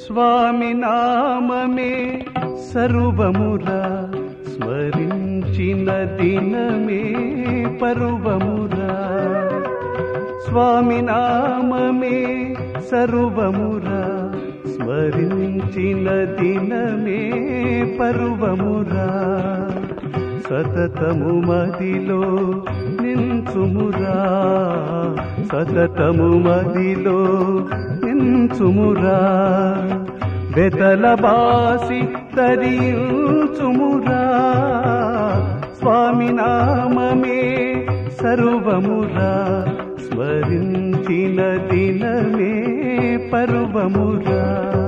స్వామి నామమే సర్వమురా స్మరించిన దినమే పర్వమురా స్వామి నామమే సర్వమురా స్మరించిన దినమే పర్వమురా సతతము మదిలో నించుమురా సతతము మదిలో నించుమురా బెతల బాసి తరించుమురా స్వామి నామమే సర్వమురా స్మరించిన దినమే పర్వమురా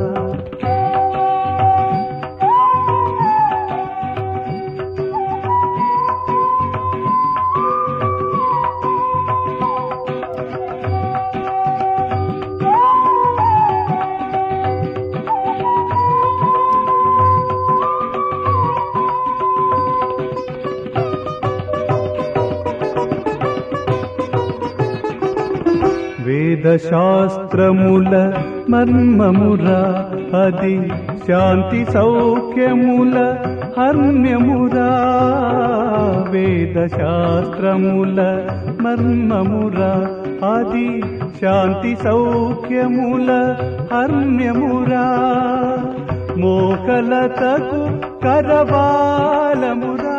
వేదశాస్త్రముల మర్మమురా అది శాంతి సౌఖ్యముల హర్మ్యమురా వేదశాస్త్రముల మర్మమురా అది శాంతి సౌఖ్యముల హర్మ్యమురా మోకలతకు కరవాలమురా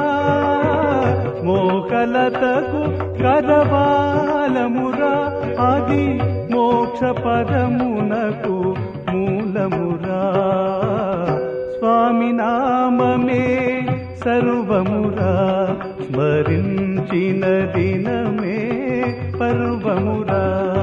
మోకలతకు కరవాలమురా అది మోక్ష పదమునకు మూలమురా స్వామి నామమే సర్వమురా స్మరించిన దినమే పర్వమురా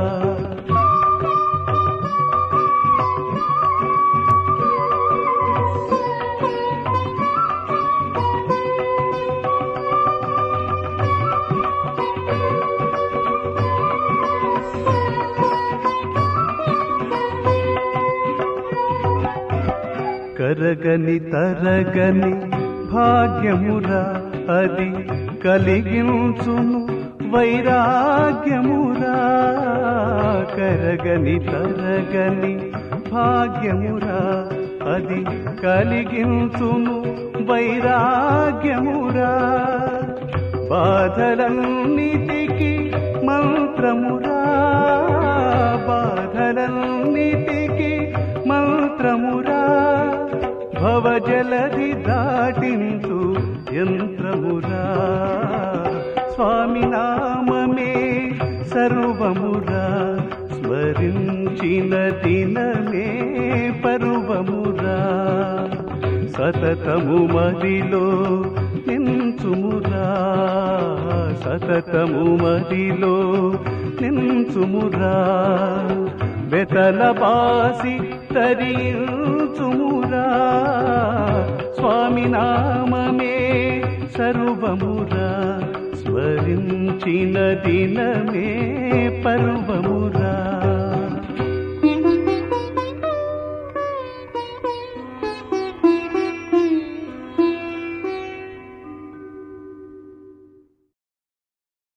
కరగని తరగని భాగ్యమురా అది కలిగించును వైరాగ్యమురా కరగని తరగని భాగ్యమురా అది కలిగించును వైరాగ్యమురా బాధలన్నిటికి మంత్రమురా బాధలన్నిటికి మంత్రమురా భవజలధి దాటించు యంత్రమురా స్వామి నామమే సర్వమురా స్మరించిన దినమే పర్వమురా సతతము మదిలో నించుమురా సతతము మదిలో నించుమురా బెతల బాసి తరించుమురా స్వామి నామమే సర్వమురా స్మరించిన దినమే పర్వమురా